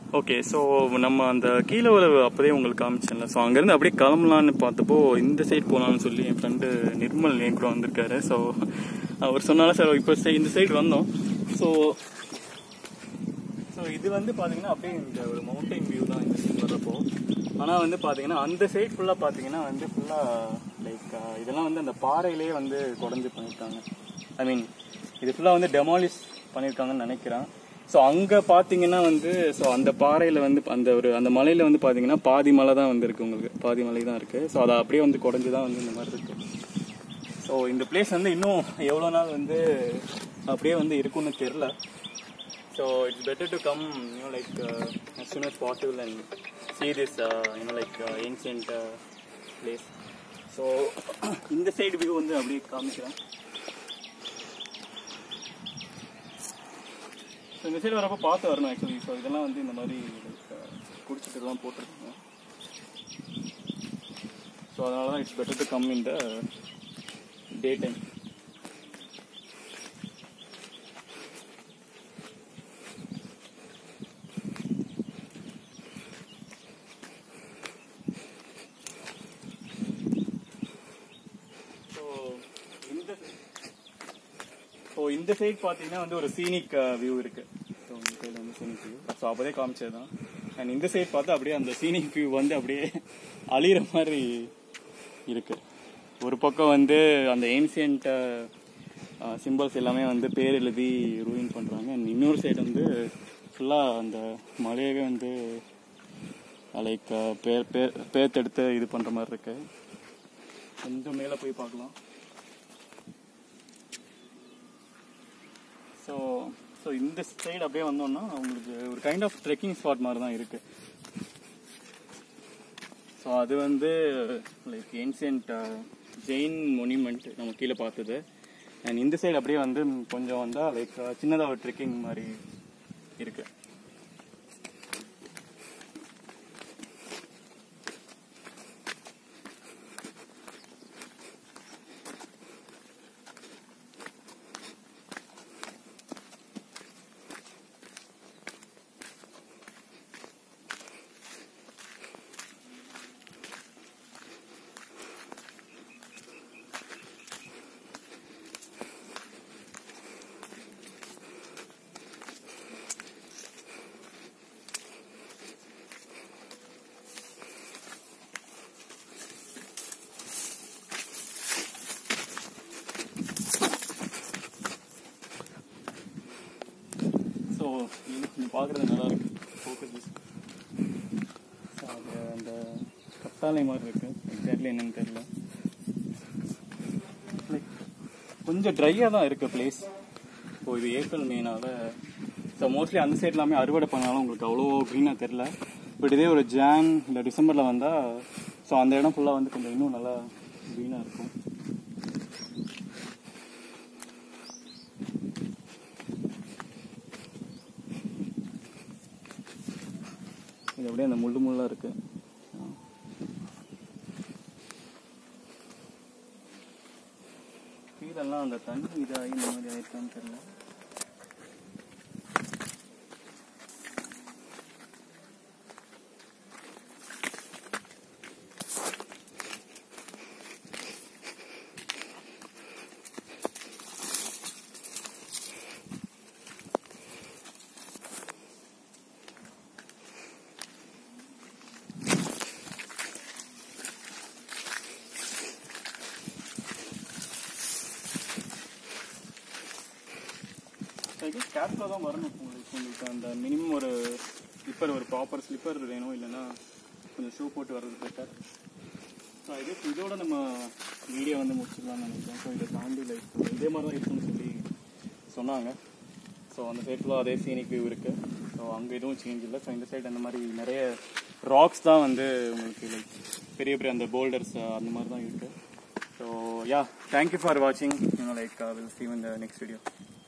okay so நம்ம அந்த கீழே ஒரு அப்போதே உங்களுக்கு காமிச்சேன்ல ஸோ அங்கேருந்து அப்படியே கிளம்பலான்னு பார்த்தப்போ இந்த சைடு போகலான்னு சொல்லி என் ஃப்ரெண்டு நிர்மல் என் கூட வந்திருக்காரு ஸோ அவர் சொன்னாலும் சார் இப்போ இந்த சைடு வந்தோம் ஸோ ஸோ இது வந்து பார்த்தீங்கன்னா அப்படியே இந்த ஒரு மவுண்டைன் வியூ தான் இந்த சைடு வர்றப்போ ஆனால் வந்து பார்த்தீங்கன்னா அந்த சைடு ஃபுல்லாக பார்த்தீங்கன்னா வந்து ஃபுல்லாக லைக் இதெல்லாம் வந்து அந்த பாறையிலே வந்து குடஞ்சி பண்ணியிருக்காங்க ஐ மீன் இது ஃபுல்லாக வந்து டெமாலிஷ் பண்ணியிருக்காங்கன்னு நினைக்கிறேன் ஸோ அங்கே பார்த்தீங்கன்னா வந்து ஸோ அந்த பாறையில் வந்து அந்த ஒரு அந்த மலையில் வந்து பார்த்தீங்கன்னா பாதி மலை தான் வந்து இருக்கு உங்களுக்கு பாதி மலை தான் இருக்குது ஸோ அதை அப்படியே வந்து குடஞ்சி தான் வந்து இந்த மாதிரி இருக்குது ஸோ இந்த பிளேஸ் வந்து இன்னும் எவ்வளோ நாள் வந்து அப்படியே வந்து இருக்கும்னு தெரில so it's better to come you know like as soon as possible and see this uh, you know like uh, ancient uh, place so இந்த சைடு வியூ வந்து அப்படியே காமிக்கிறேன் ஸோ இந்த சைடு வரப்போ பார்த்து வரணும் ஆக்சுவலி ஸோ இதெல்லாம் வந்து இந்த மாதிரி குடிச்சிட்டு தான் போட்டிருக்காங்க ஸோ அதனால தான் it's better to come in the day time so இந்த ஸோ இந்த சைட் பார்த்தீங்கன்னா வந்து ஒரு சீனிக் வியூ இருக்கு ஸோ இந்த சைடு வந்து சீனிக் வியூ ஸோ அப்போதே காமிச்சது தான் அண்ட் இந்த சைட் பார்த்தா அப்படியே அந்த சீனிக் வியூ வந்து அப்படியே அழியிற மாதிரி இருக்கு ஒரு பக்கம் வந்து அந்த ஏன்சியன்ட் சிம்பிள்ஸ் எல்லாமே வந்து பேர் எழுதி ரூயின் பண்ணுறாங்க அண்ட் இன்னொரு சைடு வந்து ஃபுல்லாக அந்த மலையவே வந்து லைக் பேர் பேர் பேர்த்தெடுத்து இது பண்ணுற மாதிரி இருக்கு கொஞ்சம் மேலே போய் பார்க்கலாம் ஸோ ஸோ இந்த சைடு அப்படியே வந்தோம்னா உங்களுக்கு ஒரு கைண்ட் ஆஃப் ட்ரெக்கிங் ஸ்பாட் மாதிரி தான் இருக்கு ஸோ அது வந்து லைக் ஏன்சியன்ட் ஜெயின் மொனிமெண்ட் நம்ம கீழே பார்த்தது அண்ட் இந்த சைடு அப்படியே வந்து கொஞ்சம் வந்தால் லைக் சின்னதாக ஒரு ட்ரெக்கிங் மாதிரி இருக்கு ஸோ இது பார்க்குறது நல்லா இருக்கு ஃபோக்கஸ் ஸோ அது அந்த கத்தாழை மாதிரி இருக்கு எக்ஸாக்ட்லி என்னன்னு தெரியல லைக் கொஞ்சம் ட்ரையாக தான் இருக்கு பிளேஸ் இப்போ இது ஏப்ரல் மேனால ஸோ மோஸ்ட்லி அந்த சைடு எல்லாமே அறுவடை பண்ணாலும் உங்களுக்கு அவ்வளோ க்ரீனாக தெரில பட் இதே ஒரு ஜான் இல்லை டிசம்பரில் வந்தால் ஸோ அந்த இடம் ஃபுல்லாக வந்து கொஞ்சம் இன்னும் நல்லா க்ரீனாக இருக்கும் இது அப்படியே அந்த முள்ளு முள்ளா இருக்கு கீழெல்லாம் அந்த தண்ணி இதாகி இந்த மாதிரி ஆயிருக்கான்னு தெரியல கேப்ல தான் வரணும் உங்களுக்கு உங்களுக்கு அந்த மினிமம் ஒரு ஸ்லிப்பர் ஒரு ப்ராப்பர் ஸ்லிப்பர் வேணும் இல்லைன்னா கொஞ்சம் ஷூ போட்டு வர்றது பெட்டர் ஸோ இது இதோட நம்ம வீடியோ வந்து முடிச்சிடலாம்னு நினைக்கிறேன் ஸோ இதை தாண்டி லைக் இதே மாதிரி தான் இருக்குன்னு சொல்லி சொன்னாங்க ஸோ அந்த சைட் ஃபுல்லாக அதே சீனிக் வியூ இருக்கு ஸோ அங்கே எதுவும் சேஞ்ச் இல்லை ஸோ இந்த சைடு அந்த மாதிரி நிறைய ராக்ஸ் தான் வந்து உங்களுக்கு லைக் பெரிய பெரிய அந்த போல்டர்ஸ் அந்த மாதிரி தான் இருக்கு ஸோ யா தேங்க்யூ ஃபார் வாட்சிங் you know like will see you in the next video